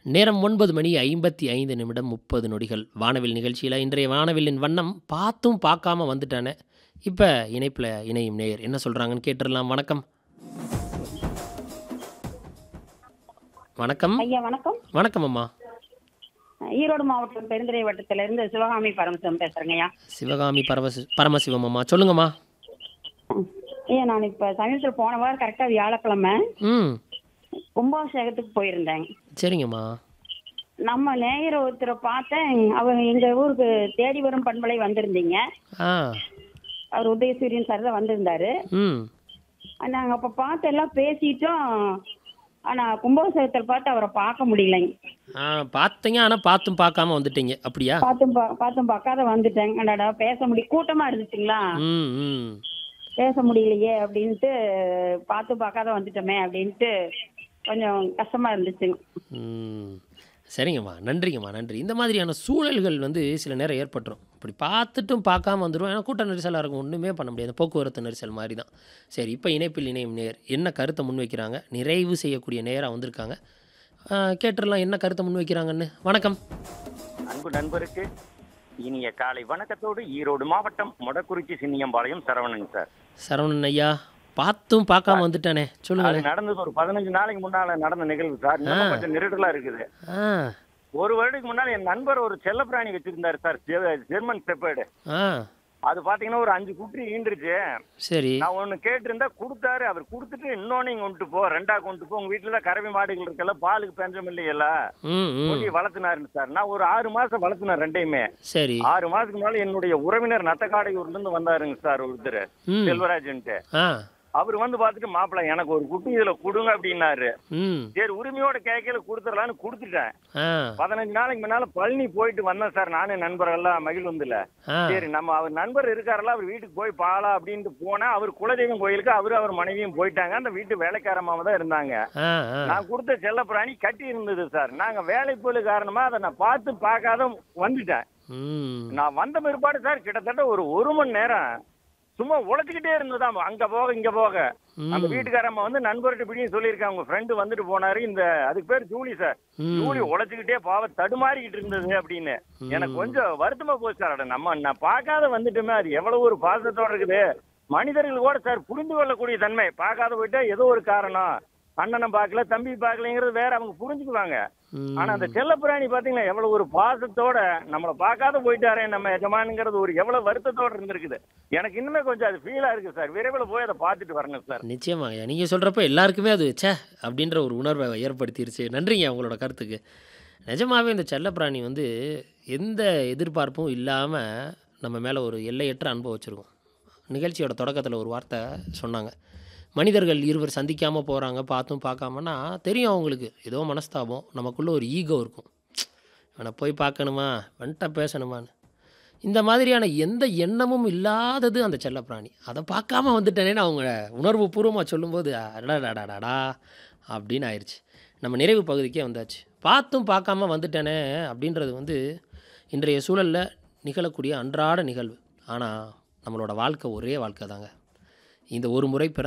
நேரம் ஒன்பது மணி ஐம்பத்தி ஐந்து நிமிடம் முப்பது நொடிகள் வானவில் நிகழ்ச்சியில் இன்றைய வானவில்லின் வண்ணம் பார்த்தும் பார்க்காம வந்துட்டானே இப்போ இணைப்பில் இணையும் நேயர் என்ன சொல்கிறாங்கன்னு கேட்டுடலாம் வணக்கம் வணக்கம் ஐயா வணக்கம் வணக்கம் அம்மா ஈரோடு மாவட்டம் பெருந்துறை வட்டத்துல இருந்து சிவகாமி பரமசிவம் பேசுறேங்க ஐயா சிவகாமி பரமசி பரமசிவம் அம்மா சொல்லுங்கம்மா ஐயா நான் இப்ப சமீபத்தில் போன வாரம் கரெக்டா வியாழக்கிழமை ம் கும்பாபிஷேகத்துக்கு போயிருந்தேன் சரிங்கம்மா நம்ம நேயர் ஒருத்தரை பார்த்தேன் அவங்க எங்க ஊருக்கு தேடி வரும் பண்பலை வந்திருந்தீங்க ஆ அவர் உதயசூரியன் சார் தான் வந்திருந்தாரு ம் நாங்க அப்ப பார்த்து எல்லாம் பேசிட்டோம் ஆனா கும்பாபிஷேகத்தில் பார்த்து அவரை பார்க்க முடியலைங்க ஆ பார்த்தீங்க ஆனால் பார்த்தும் பார்க்காம வந்துட்டீங்க அப்படியா பார்த்தும் பா- பார்த்தும் பார்க்காத வந்துட்டேன் அடாடா பேச முடியும் கூட்டமா இருந்துச்சுங்களா ம் ம் பேச முடியலையே அப்படின்ட்டு பார்த்து பார்க்காத வந்துட்டோமே அப்படின்ட்டு கொஞ்சம் கஷ்டமா இருந்துச்சுங்க ம் சரிங்கம்மா நன்றிங்கம்மா நன்றி இந்த மாதிரியான சூழல்கள் வந்து சில நேரம் ஏற்பட்டுரும் இப்படி பார்த்துட்டும் பார்க்காம வந்துடும் ஏன்னா கூட்ட நெரிசலாக இருக்கும் ஒன்றுமே பண்ண முடியாது போக்குவரத்து நெரிசல் மாதிரி தான் சரி இப்போ இணைப்பில் இணையும் நேர் என்ன கருத்தை முன்வைக்கிறாங்க நிறைவு செய்யக்கூடிய நேராக வந்திருக்காங்க ஆ, கேட்டுடலாம் என்ன கருத்தை முன்வைக்கிறாங்கன்னு வணக்கம் அன்பு நண்பருக்கு இனிய காலை வணக்கத்தோடு ஈரோடு மாவட்டம் மொடக்குறிச்சி சின்னியம்பாளையம் சரவணன் சார் சரவணன் ஐயா பார்த்தும் பார்க்காம வந்துட்டானே அது சொல்லுங்களேன் நடந்தது ஒரு பதினஞ்சு நாளைக்கு முன்னால நடந்த நிகழ்வு சார் இன்னும் ஆ. கொஞ்சம் நெருடலா இருக்குது ஆ ஒரு வருடத்துக்கு முன்னால என் நண்பர் ஒரு செல்லப்பிராணி வச்சிருந்தாரு சார் ஜெ- ஜெர்மன் செப்பேடு ஆ அது பாத்தீங்கன்னா ஒரு அஞ்சு குட்டி ஈண்டுருச்சு சரி நான் ஒண்ணு கேட்டிருந்தா கொடுத்தாரு அவர் கொடுத்துட்டு இன்னொன்னு இங்க கொண்டு போ ரெண்டா கொண்டு போ உங்க வீட்டுல தான் கறவை மாடுகள் இருக்கல பாலுக்கு பஞ்சம் இல்லையல்ல ம் ம் கொட்டி வளர்த்துனாருன்னு சார் நான் ஒரு ஆறு மாசம் வளர்த்துனேன் ரெண்டையுமே சரி ஆறு மாசத்துக்கு முன்னால என்னுடைய உறவினர் நத்தக்காடையூர்ல இருந்து வந்தாருங்க சார் ஒருத்தர் ம் செல்வராஜன்ட்டு ஆ அவர் வந்து பார்த்துட்டு மாப்பிள்ளை எனக்கு ஒரு குட்டி இதுல கொடுங்க அப்படின்னாரு ம் சரி உரிமையோட கேட்கல கொடுத்துடலான்னு கொடுத்துட்டேன் ஆ பதினஞ்சு நாளைக்கு முன்னால பழனி போயிட்டு வந்தேன் சார் நானே நண்பரெல்லாம் மகிழ்வந்துல ஆ சரி நம்ம அவர் நண்பர் இருக்காருல்ல அவர் வீட்டுக்கு போய் பாலா அப்படின்ட்டு போனா அவர் குலதெய்வம் கோயிலுக்கு அவரு அவர் மனைவியும் போயிட்டாங்க அந்த வீட்டு வேலைக்காரமாம தான் இருந்தாங்க ஆ ஆ நான் கொடுத்த செல்ல பிராணி கட்டி இருந்தது சார் நாங்க வேலை போல காரணமா அதை நான் பார்த்து பார்க்காத வந்துட்டேன் ம் நான் வந்த பிற்பாடு சார் கிட்டத்தட்ட ஒரு ஒரு மணி நேரம் சும்மா உழைச்சிக்கிட்டே இருந்ததாம் அங்க போக இங்க போக அந்த ம் வீட்டுக்காரம்மா வந்து நண்பர்கிட்ட இப்படியும் சொல்லியிருக்காங்க உங்க ஃப்ரெண்டு வந்துட்டு போனாரு இந்த அதுக்கு பேர் ஜூலி சார் ம். ஜூலி உழைச்சுக்கிட்டே பாவ தடுமாறிக்கிட்டு இருந்தது அப்படின்னு எனக்கு கொஞ்சம் வருத்தமா போச்சு சார் அட நம்ம நான் பார்க்காத வந்துட்டுமே அது எவ்வளவு ஒரு பாசத்தோட இருக்குது மனிதர்கள் கூட சார் புரிந்து கொள்ளக்கூடிய தன்மை பார்க்காத போயிட்டா ஏதோ ஒரு காரணம் அண்ணனை பார்க்கல தம்பி பார்க்கலங்கிறது வேற அவங்க புரிஞ்சுக்குவாங்க ம். ஆனா அந்த செல்ல பிராணி பாத்தீங்கன்னா எவ்வளவு ஒரு பாசத்தோட நம்மளை பார்க்காத போயிட்டாரே நம்ம எஜமானுங்கிறது ஒரு எவ்வளவு வருத்தத்தோட இருந்திருக்குது எனக்கு இன்னுமே கொஞ்சம் அது ஃபீலா இருக்கு சார் விரைவில் போய் அதை பார்த்துட்டு வரணும் சார் நிச்சயமாங்க நீங்கள் சொல்கிறப்ப எல்லாருக்குமே அது ச்சே அப்படின்ற ஒரு உணர்வை ஏற்படுத்திருச்சு நன்றிங்க உங்களோட கருத்துக்கு நிஜமாவே இந்த செல்லப்பிராணி வந்து எந்த எதிர்பார்ப்பும் இல்லாமல் நம்ம மேலே ஒரு எல்லையற்ற அன்பை வச்சுருக்கோம் நிகழ்ச்சியோட தொடக்கத்தில் ஒரு வார்த்தை சொன்னாங்க மனிதர்கள் இருவர் சந்திக்காமல் போகிறாங்க பார்த்தும் பார்க்காமன்னா தெரியும் அவங்களுக்கு ஏதோ மனஸ்தாபம் நமக்குள்ளே ஒரு ஈகோ இருக்கும் இவனை போய் பார்க்கணுமா வந்துட்ட பேசணுமான்னு இந்த மாதிரியான எந்த எண்ணமும் இல்லாதது அந்த செல்லப்பிராணி அதை பார்க்காம வந்துட்டேனேன்னு அவங்க உணர்வு பூர்வமாக சொல்லும்போது அடடாடாடாடா அப்படின்னு ஆயிடுச்சு நம்ம நிறைவு பகுதிக்கே வந்தாச்சு பார்த்தும் பார்க்காம வந்துட்டேனே அப்படின்றது வந்து இன்றைய சூழலில் நிகழக்கூடிய அன்றாட நிகழ்வு ஆனால் நம்மளோட வாழ்க்கை ஒரே வாழ்க்கை தாங்க இந்த ஒரு முறை பிற